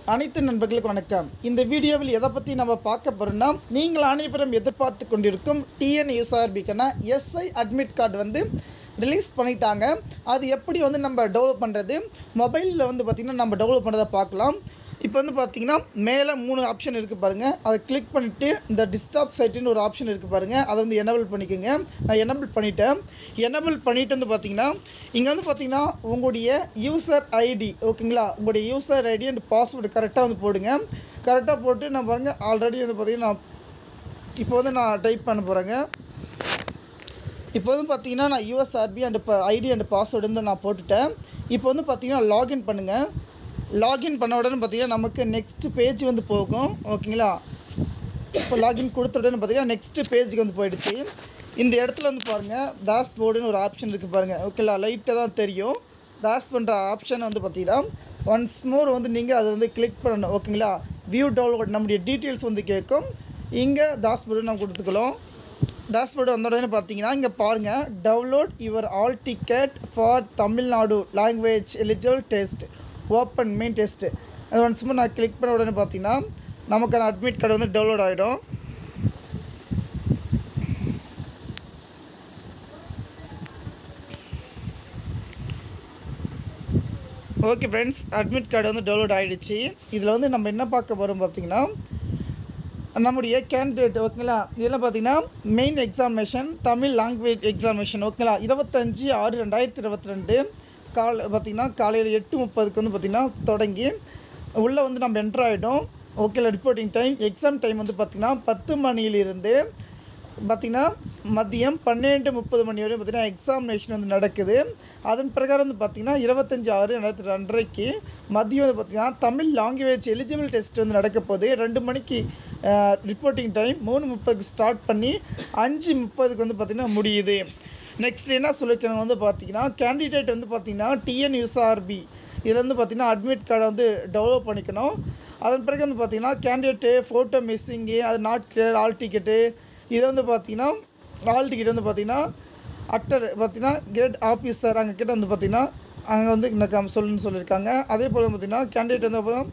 அனைத்து நண்பர்களுக்கு வணக்கம் இந்த வீடியோவில் எதை பற்றி நம்ம பார்க்க போகிறோம்னா நீங்கள் அனைவரும் எதிர்பார்த்து கொண்டிருக்கும் டிஎன் யூஎஸ்ஆர்பிக்கான எஸ்ஐ அட்மிட் கார்டு வந்து ரிலீஸ் பண்ணிட்டாங்க அது எப்படி வந்து நம்ம டெவலப் பண்ணுறது மொபைலில் வந்து பார்த்திங்கன்னா நம்ம டெவலப் பண்ணுறதை பார்க்கலாம் இப்போ வந்து பார்த்தீங்கன்னா மேலே மூணு ஆப்ஷன் இருக்குது பாருங்கள் அதை கிளிக் பண்ணிவிட்டு இந்த டிஸ்டாப் சைட்டுன்னு ஒரு ஆப்ஷன் இருக்குது பாருங்கள் அதை வந்து எனபிள் பண்ணிக்கோங்க நான் எனபிள் பண்ணிட்டேன் எனபிள் பண்ணிட்டு வந்து பார்த்தீங்கன்னா இங்கே வந்து பார்த்தீங்கன்னா உங்களுடைய யூசர் ஐடி ஓகேங்களா உங்களுடைய யூசர் ஐடி அண்ட் பாஸ்வேர்டு கரெக்டாக வந்து போடுங்க கரெக்டாக போட்டு நான் பாருங்கள் ஆல்ரெடி வந்து பார்த்தீங்கன்னா நான் இப்போ வந்து நான் டைப் பண்ண போகிறேங்க இப்போ வந்து பார்த்தீங்கன்னா நான் யூஎஸ்ஆர்பி அண்ட் இப்போ ஐடி அண்ட் பாஸ்வேர்டு வந்து நான் போட்டுட்டேன் இப்போ வந்து பார்த்தீங்கன்னா லாகின் பண்ணுங்கள் லாகின் பண்ண உடனே பார்த்தீங்கன்னா நமக்கு நெக்ஸ்ட் பேஜ் வந்து போகும் ஓகேங்களா இப்போ லாகின் கொடுத்த உடனே பார்த்தீங்கன்னா நெக்ஸ்ட் பேஜுக்கு வந்து போயிடுச்சு இந்த இடத்துல வந்து பாருங்கள் தாஸ் போர்டுன்னு ஒரு ஆப்ஷன் இருக்குது பாருங்கள் ஓகேங்களா லைட்டாக தான் தெரியும் தாஸ் பண்ணுற ஆப்ஷன் வந்து பார்த்தீங்கன்னா ஒன்ஸ் மோர் வந்து நீங்கள் அதை வந்து கிளிக் பண்ணணும் ஓகேங்களா வியூ டவுன்லோட் நம்முடைய டீட்டெயில்ஸ் வந்து கேட்கும் இங்கே தாஸ் போர்டு நம்ம கொடுத்துக்கலாம் டேஷ்போர்டு வந்த உடனே பார்த்தீங்கன்னா இங்கே பாருங்கள் download your hall ticket for Tamil Nadu language eligible test open main test அது ஒன்ஸ் more நான் கிளிக் பண்ண உடனே பார்த்தீங்கன்னா நமக்கான அட்மிட் கார்டு வந்து டவுன்லோட் ஆகிடும் ஓகே ஃப்ரெண்ட்ஸ் அட்மிட் கார்டு வந்து டவுன்லோட் ஆகிடுச்சு இதில் வந்து நம்ம என்ன பார்க்க போகிறோம் பார்த்தீங்கன்னா நம்முடைய கேண்டிடேட் ஓகேங்களா இதில் பார்த்தீங்கன்னா main examination Tamil language examination ஓகேங்களா இருபத்தஞ்சி ஆறு ரெண்டாயிரத்தி இருபத்தி ரெண்டு கால் பார்த்திங்கன்னா காலையில் எட்டு முப்பதுக்கு வந்து பார்த்திங்கன்னா தொடங்கி உள்ளே வந்து நம்ம என்ட்ரு ஆகிடும் ஓகேல ரிப்போர்ட்டிங் டைம் எக்ஸாம் டைம் வந்து பார்த்திங்கன்னா பத்து மணியிலிருந்து பார்த்திங்கன்னா மதியம் பன்னெண்டு முப்பது மணி வரையும் பார்த்திங்கன்னா எக்ஸாமினேஷன் வந்து நடக்குது அதன் பிரகாரம் வந்து பார்த்திங்கன்னா இருபத்தஞ்சி ஆறு ரெண்டாயிரத்தி ரெண்டரைக்கு மதியம் வந்து பார்த்திங்கன்னா தமிழ் லாங்குவேஜ் எலிஜிபிள் டெஸ்ட் வந்து நடக்க போகுது ரெண்டு மணிக்கு ரிப்போர்ட்டிங் டைம் மூணு முப்பதுக்கு ஸ்டார்ட் பண்ணி அஞ்சு முப்பதுக்கு வந்து பார்த்திங்கன்னா முடியுது நெக்ஸ்ட் என்ன சொல்லியிருக்காங்க வந்து பார்த்திங்கன்னா கேண்டிடேட் வந்து பார்த்திங்கன்னா டிஎன்யூஎஸ்ஆர்பி இதில் வந்து பார்த்திங்கன்னா அட்மிட் கார்டை வந்து டெவலப் பண்ணிக்கணும் அதன் பிறகு வந்து பார்த்திங்கன்னா கேண்டிடேட்டு ஃபோட்டோ மிஸ்ஸிங்கு அது நாட் கிளியர் ஆல் டிக்கெட்டு இது வந்து பார்த்திங்கன்னா ஆல் டிக்கெட் வந்து பார்த்திங்கன்னா அட்டர் பார்த்திங்கன்னா கிரேட் ஆஃபீஸர் அங்கே கிட்ட வந்து பார்த்திங்கன்னா அங்கே வந்து இந்த கம் சொல்லுன்னு சொல்லியிருக்காங்க அதே போல் பார்த்திங்கன்னா கேண்டிடேட் வந்து அப்புறம்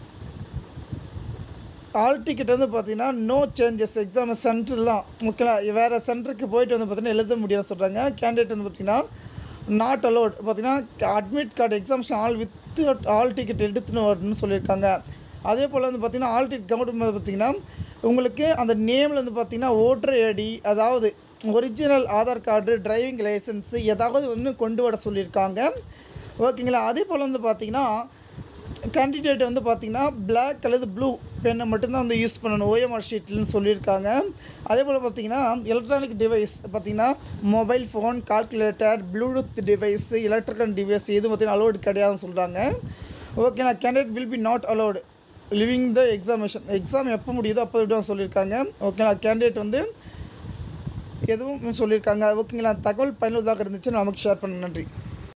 ஆல் டிக்கெட் வந்து பார்த்தீங்கன்னா நோ சேஞ்சஸ் எக்ஸாம் சென்டர் தான் ஓகேங்களா வேறு சென்டருக்கு போயிட்டு வந்து பார்த்தீங்கன்னா எழுத முடியாது சொல்கிறாங்க கேண்டிடேட் வந்து பார்த்தீங்கன்னா நாட் அலோட் பார்த்தீங்கன்னா admit card examination hall with hall ticket எடுத்துன்னு வரணும்னு சொல்லியிருக்காங்க அதே போல் வந்து பார்த்தீங்கன்னா ஆல் டிக்கெட் கவர்மெண்ட் பார்த்தீங்கன்னா உங்களுக்கு அந்த நேமில் வந்து பார்த்தீங்கன்னா ஓட்டர் ஐடி அதாவது original Aadhaar card driving licence ஏதாவது ஒன்று கொண்டு வர சொல்லியிருக்காங்க ஓகேங்களா அதே போல் வந்து பார்த்தீங்கன்னா கேண்டிடேட் வந்து பார்த்தீங்கன்னா பிளாக் அல்லது ப்ளூ பெண்ணை மட்டும்தான் வந்து யூஸ் பண்ணணும் ஓஎம்ஆர் ஷீட்லன்னு சொல்லியிருக்காங்க அதே போல் பார்த்தீங்கன்னா எலக்ட்ரானிக் டிவைஸ் பார்த்தீங்கன்னா mobile phone calculator Bluetooth device electrical device எதுவும் பார்த்தீங்கன்னா அலோடு கிடையாதுன்னு சொல்கிறாங்க ஓகேங்களா candidate will be not allowed leaving the examination exam எப்போ முடியுதோ அப்போ விட்டு சொல்லியிருக்காங்க ஓகேங்களா கேண்டிடேட் வந்து எதுவும் சொல்லியிருக்காங்க ஓகேங்களா தகவல் பயனுள்ளதாக இருந்துச்சு நமக்கு ஷேர் பண்ண நன்றி